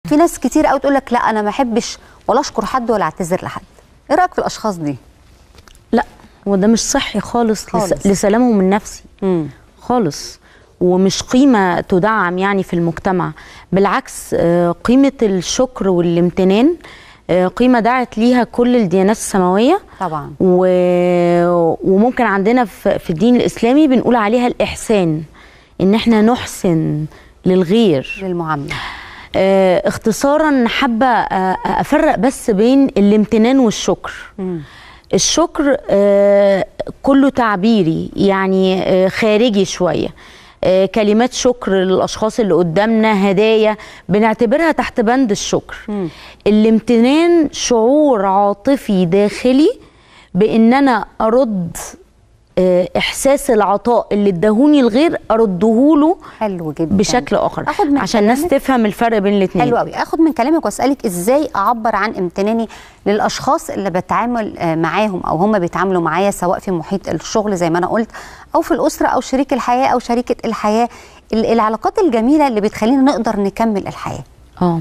في ناس كتير قوي تقول لك لا انا ما احبش ولا اشكر حد ولا اعتذر لحد ايه رايك في الاشخاص دي لا هو ده مش صحي خالص, خالص. لس... لسلامهم النفسي امم خالص ومش قيمة تدعم يعني في المجتمع بالعكس آه، قيمة الشكر والامتنان آه، قيمة دعت ليها كل الديانات السماوية طبعا و... وممكن عندنا في في الدين الإسلامي بنقول عليها الإحسان إن احنا نحسن للغير للمعامله آه، اختصارا حابة آه، أفرق بس بين الامتنان والشكر مم. الشكر آه، كله تعبيري يعني آه، خارجي شوية آه، كلمات شكر للأشخاص اللي قدامنا هدايا بنعتبرها تحت بند الشكر مم. الامتنان شعور عاطفي داخلي بأن أنا أرد آه، إحساس العطاء اللي اداهوني الغير أردهوله حلو جدا بشكل آخر اخد من عشان الناس كلامك- تفهم الفرق بين الاتنين حلو قوي اخد من كلامك واسالك ازاي اعبر عن امتناني للاشخاص اللي بتعامل آه، معاهم او هم بيتعاملوا معايا سواء في محيط الشغل زي ما انا قلت او في الاسره او شريك الحياه او شريكه الحياه ال- العلاقات الجميله اللي بتخلينا نقدر نكمل الحياه اه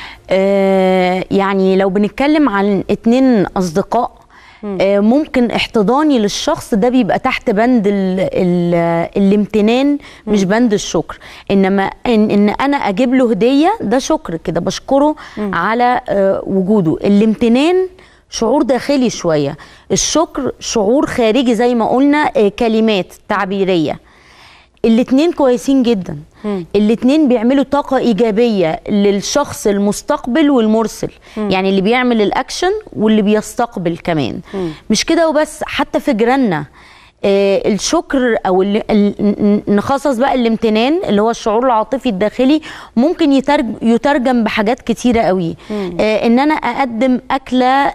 آه، يعني لو بنتكلم عن اتنين اصدقاء آه، ممكن احتضاني للشخص ده بيبقى تحت بند ال ال الامتنان مش بند الشكر انما ان, ان انا اجيب له هديه ده شكر كده بشكره على آه، وجوده الامتنان شعور داخلي شويه الشكر شعور خارجي زي ما قلنا آه، كلمات تعبيريه الاتنين كويسين جدا مم. الاتنين بيعملوا طاقة إيجابية للشخص المستقبل والمرسل يعني اللي بيعمل الأكشن واللي بيستقبل كمان مم. مش كده وبس حتى في جيراننا آه الشكر او ال- ال- ن- نخصص بقى الامتنان اللي هو الشعور العاطفي الداخلي ممكن يترج يترجم بحاجات كتيره قوي آه ان انا اقدم اكله آه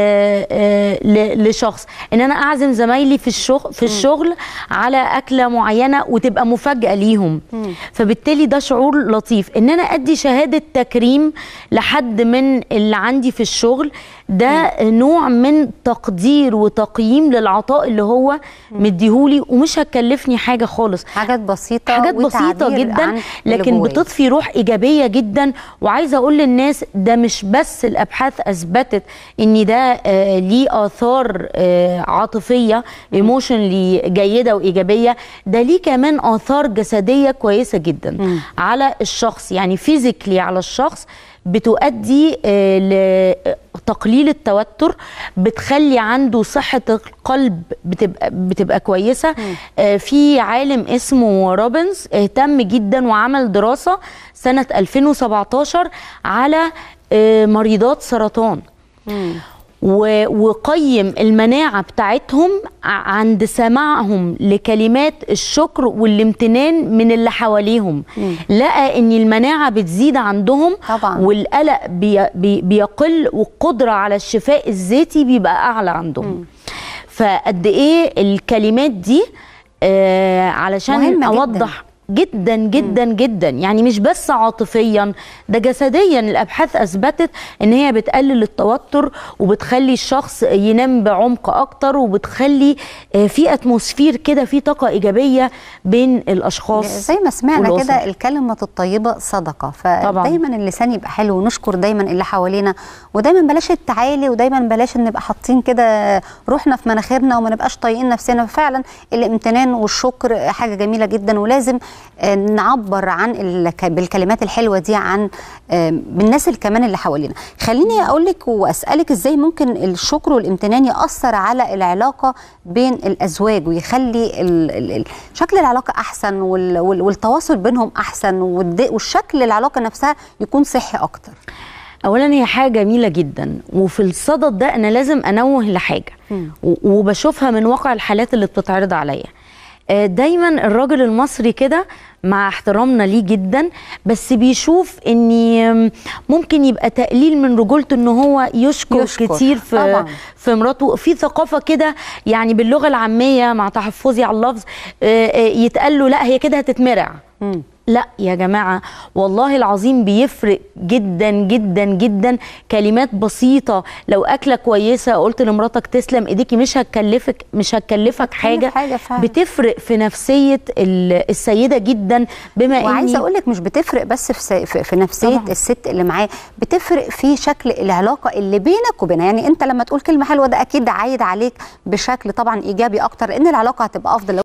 آه ل- لشخص ان انا اعزم زمايلي في الشغل في الشغل على اكله معينه وتبقى مفاجاه ليهم فبالتالي ده شعور لطيف ان انا ادي شهاده تكريم لحد من اللي عندي في الشغل ده نوع من تقدير وتقييم للعطاء اللي هو مديهولي ومش هتكلفني حاجه خالص حاجات بسيطه حاجات بسيطة وتعبير جدا عن اللي لكن جوايا. بتضفي روح إيجابية جدا وعايزة أقول للناس ده مش بس الأبحاث أثبتت إن ده آه ليه آثار آه عاطفية ايموشنلي جيدة وإيجابية ده ليه كمان آثار جسدية كويسة جدا مم. على الشخص يعني فيزيكلي على الشخص بتؤدي آه، لتقليل التوتر بتخلي عنده صحة القلب بتبقى بتبقى كويسة آه، في عالم اسمه روبنز اهتم جدا وعمل دراسة سنة 2017 على آه، مريضات سرطان مم. و- وقيم المناعة بتاعتهم ع- عند سماعهم لكلمات الشكر والامتنان من اللي حواليهم لقى ان المناعة بتزيد عندهم طبعاً. والقلق بي بي بيقل والقدرة على الشفاء الذاتي بيبقى اعلى عندهم فقد ايه الكلمات دي آه علشان مهمة جداً. اوضح جدا جدا جدا يعني مش بس عاطفيا ده جسديا الابحاث اثبتت ان هي بتقلل التوتر وبتخلي الشخص ينام بعمق اكتر وبتخلي آه، في اتموسفير كده في طاقه ايجابيه بين الاشخاص زي ما سمعنا والأسر. كده الكلمة الطيبة صدقة طبعاً. فدايما اللسان يبقى حلو ونشكر دايما اللي حوالينا ودايما بلاش التعالي ودايما بلاش ان نبقى حاطين كده روحنا في مناخيرنا وما نبقاش طايقين نفسنا فعلا الامتنان والشكر حاجة جميلة جدا ولازم آه، نعبر عن الك- بالكلمات الحلوة دي عن آه، بالناس اللي كمان اللي حوالينا خليني اقول لك واسالك ازاي ممكن الشكر والامتنان ياثر على العلاقه بين الازواج ويخلي ال ال ال شكل العلاقه احسن وال وال والتواصل بينهم احسن والد- والشكل العلاقه نفسها يكون صحي اكتر اولا هي حاجه جميله جدا وفي الصدد ده انا لازم انوه لحاجه مم. و- وبشوفها من واقع الحالات اللي بتتعرض عليا آه، دايما الراجل المصري كده مع احترامنا ليه جدا بس بيشوف ان ممكن يبقى تقليل من رجولته ان هو يشكر, يشكر. كتير في طبعاً. في مراته في ثقافه كده يعني باللغه العاميه مع تحفظي على اللفظ آه، آه، يتقال له لا هي كده هتتمرع مم. لا يا جماعة والله العظيم بيفرق جدا جدا جدا كلمات بسيطة لو أكلة كويسة قلت لمراتك تسلم ايديكي مش هتكلفك مش هتكلفك حاجة, حاجة فعلا. بتفرق في نفسية ال- السيدة جدا بما وعايزه اني اقول لك مش بتفرق بس في سي- في, في نفسيه طبعاً. طبعا. الست اللي معاه بتفرق في شكل العلاقه اللي بينك وبينها يعني انت لما تقول كلمه حلوه ده اكيد عايد عليك بشكل طبعا ايجابي اكتر لان العلاقه هتبقى افضل